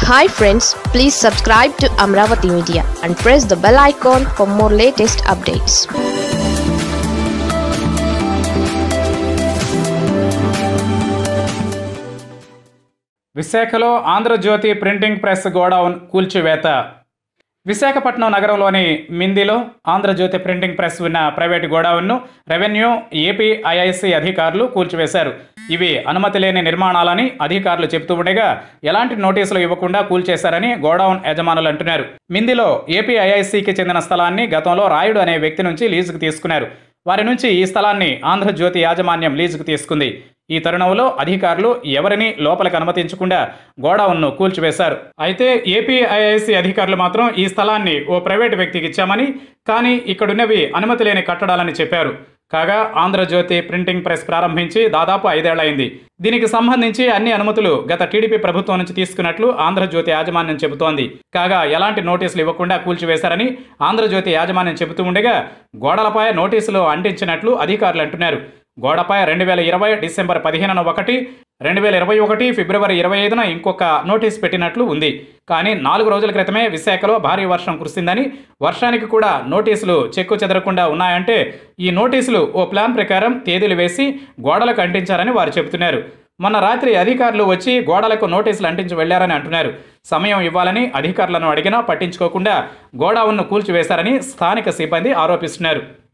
hi friends please subscribe to Amaravati media and press the bell icon for more latest updates విశాఖలో Andhrajyothi printing press godown కూల్చివేత విశాఖపట్నం నగరంలోని మిందిలో Andhrajyothi printing press ఉన్న private గోడౌన్ను revenue AP IIC అధికారులు కూల్చివేశారు ఇవి అనుమతి లేని నిర్మాణాలని అధికారులు చెబుతూ ఉండగా ఎలాంటి నోటీసులు ఇవ్వకుండా కూల్చేశారని గోడౌన్ యజమానులు అంటున్నారు మిందిలో ఏపీ ఐఐసికి చెందిన స్థలాన్ని గతంలో రాయుడు అనే వ్యక్తి నుంచి లీజుకు తీసుకున్నారు వారి నుంచి ఈ స్థలాన్ని ఆంధ్రజ్యోతి యాజమాన్యం లీజుకు తీసుకుంది ఈ తరుణంలో అధికారులు ఎవరిని లోపలికి అనుమతించకుండా గోడౌన్ను కూల్చివేశారు అయితే ఏపీఐఐసి అధికారులు మాత్రం ఈ స్థలాన్ని ఓ ప్రైవేటు వ్యక్తికి ఇచ్చామని కానీ ఇక్కడున్నవి అనుమతి లేని కట్టడాలని చెప్పారు కాగా ఆంధ్రజ్యోతి ప్రింటింగ్ ప్రెస్ ప్రారంభించి దాదాపు ఐదేళ్లైంది దీనికి సంబంధించి అన్ని అనుమతులు గత టీడీపీ ప్రభుత్వం నుంచి తీసుకున్నట్లు ఆంధ్రజ్యోతి యాజమాన్యం చెబుతోంది కాగా ఎలాంటి నోటీసులు ఇవ్వకుండా కూల్చివేశారని ఆంధ్రజ్యోతి యాజమాన్యం చెబుతూ ఉండగా గోడలపై నోటీసులు అంటించినట్లు అధికారులు అంటున్నారు గోడపై రెండు వేల ఇరవై డిసెంబర్ పదిహేనున ఒకటి రెండు వేల ఇరవై ఒకటి ఫిబ్రవరి ఇరవై ఐదున ఇంకొక నోటీస్ పెట్టినట్లు ఉంది కానీ నాలుగు రోజుల క్రితమే విశాఖలో భారీ వర్షం కురిసిందని వర్షానికి కూడా నోటీసులు చెక్కు చెదరకుండా ఉన్నాయంటే ఈ నోటీసులు ఓ ప్లాన్ ప్రకారం తేదీలు వేసి గోడలకు అంటించారని వారు చెబుతున్నారు మొన్న రాత్రి అధికారులు వచ్చి గోడలకు నోటీసులు అంటించి వెళ్లారని అంటున్నారు సమయం ఇవ్వాలని అధికారులను అడిగినా పట్టించుకోకుండా గోడౌన్ను కూల్చివేశారని స్థానిక సిబ్బంది ఆరోపిస్తున్నారు